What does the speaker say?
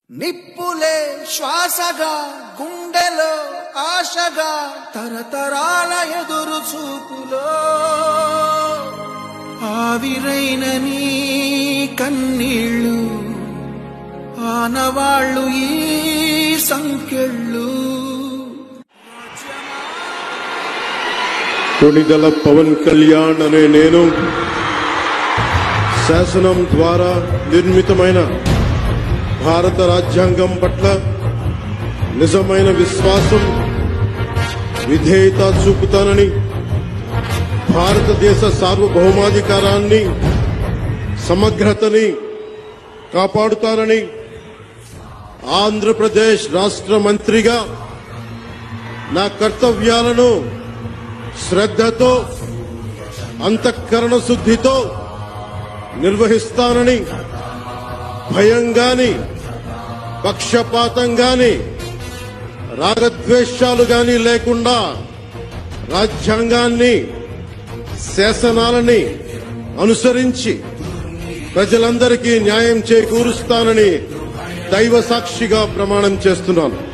నిప్పులే శ్వాసగా గుండెలో ఆశగా తరతరాల ఎదురు చూపులో ఆవిరైన నీ కన్నీళ్ళు ఆనవాళ్ళు ఈ సంఖ్యళ్ళు కొణిదల పవన్ కళ్యాణ్ అనే నేను శాసనం ద్వారా నిర్మితమైన భారత రాజ్యాంగం పట్ల నిజమైన విశ్వాసం విధేయత చూపుతానని భారతదేశ సార్వభౌమాధికారాన్ని సమగ్రతని కాపాడుతానని ఆంధ్రప్రదేశ్ రాష్ట్ర మంత్రిగా నా కర్తవ్యాలను శ్రద్ధతో అంతఃకరణ శుద్ధితో నిర్వహిస్తానని భయం గాని పక్షపాతం గాని రాగద్వేషాలు గాని లేకుండా రాజ్యాంగాన్ని శాసనాలని అనుసరించి ప్రజలందరికీ న్యాయం చేకూరుస్తానని దైవ సాక్షిగా ప్రమాణం చేస్తున్నాను